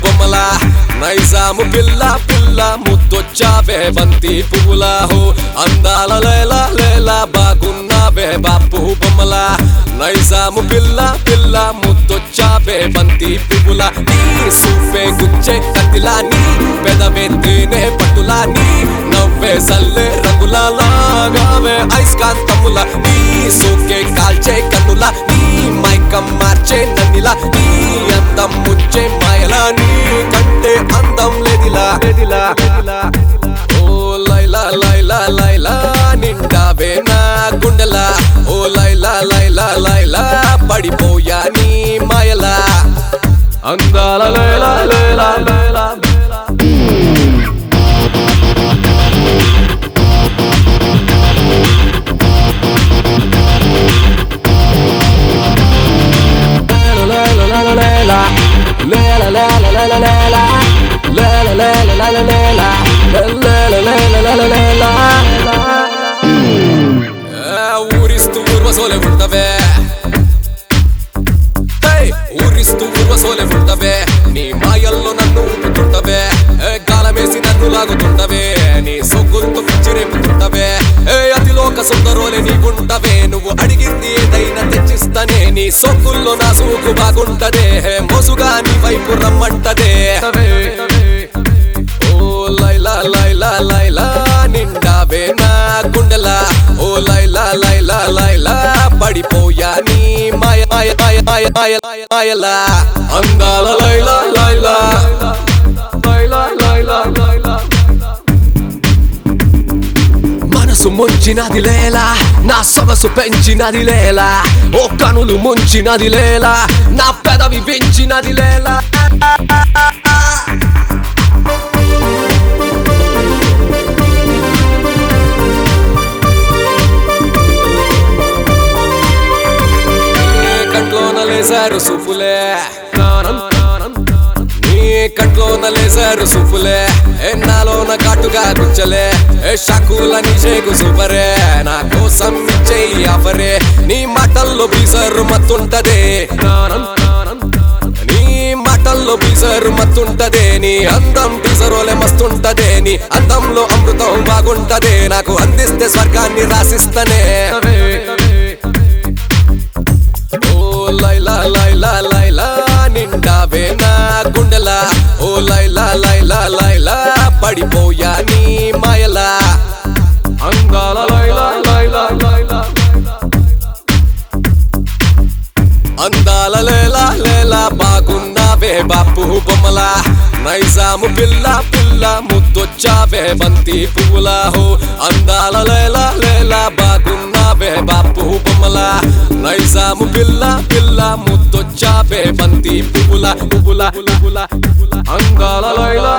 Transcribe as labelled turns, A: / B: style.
A: బొమ్మలా నైజాము పిల్ల పిల్ల ముద్దొచ్చావే బంతి పువ్వులా హో అందాల లేలా లేలా బాగున్నావే బాపు బొమ్మలా నైజాము పిల్ల పిల్ల ముద్దొచ్చావే బంతి పువ్వులా నీ సూపే గుచ్చే కత్తిలా నీ పెదవే తేనె పట్టులా నీ నవ్వే సల్లే రంగులా లాగావే ఐస్కాంతముల నీ సోకే కాల్చే కన్నుల నీ మైకం మార్చే నన్నిలా నీ అందం ముచ్చే మాయలా నీ కంటే అందం లేదిలా లేదిలా ఓ లైలా లైలా లైలా నిండావే నా గుండెలా ఓ లైలా లైలా లైలా పడిపోయా నీ మాయలా అందాల లైలా లైలా లైలా ఊరిస్తూ ఊర్వసోలే ఉంటవే హే! ఊరిస్తూ ఊర్వసోలే ఉంటవే నీ మాయల్లో నన్ను ఊపుతుంటవే ఏ గాలమేసి నన్ను లాగుతుంటవే నీ సొగ్గులతో పిచ్చిరేపుతుంటవే ఏ అతిలోక సుందరోలే నీకుంటవే నువ్వు అడిగింది ఏదైనా తెచ్చిస్తనే నీ సొగ్గుల్లో నా సూకు బాగుంటదే హే, మోసుగా నీ వైపు రమ్మంటదే ఓ లైలా లైలా లైలా నిండావే నా గుండెలా ఓ లైలా లైలా లైలా పడిపోయా నీ మాయ మాయ మాయ మాయ మాయ మాయ మాయలా అందాల లైలా లైలా లైలా లైలా లైలా మనసు ముంచినది లేలా నా సొగసు పెంచినది లేలా ఓ కనులు ముంచినది లేలా నా పెదవి పెంచినది లేలా నీ కంట్లోన లేసారు సూపులే నీ కంట్లోన లేసారు సూపులే ఏ నాలోన ఘాటుగా గుచ్చలే ఏ షాకుల నీ షేకు సూపరే నా కోసం ఇచ్చేయి ఆఫరే నీ మాటల్లో బీసరు మత్తుంటదే నీ మాటల్లో బీసరు మత్తుంటదే నీ అందం బీసరోలే మస్తుంటదే నీ అందంలో అమృతం బాగుంటదే నాకు అందిస్తే స్వర్గాన్ని రాసిస్తనే ఓ లైలా లైలా లైలా నిండావే నా గుండెలా ఓ లైలా లైలా లైలా పడిపోయా నీ మాయలా అందాల లైలా లైలా లైలా అందాల లేలా లేలా బాగున్నావే బాపు బొమ్మలా నైజాము పిల్ల పిల్ల ముద్దొచ్చావే బంతి పువ్వులా హో అందాల లేలా లేలా బాగున్నావే బాపు బొమ్మలా నైజాము పిల్ల పిల్ల ముద్దొచ్చావే బంతి పువ్వుల పువ్వుల పువ్వుల అందాల లైలా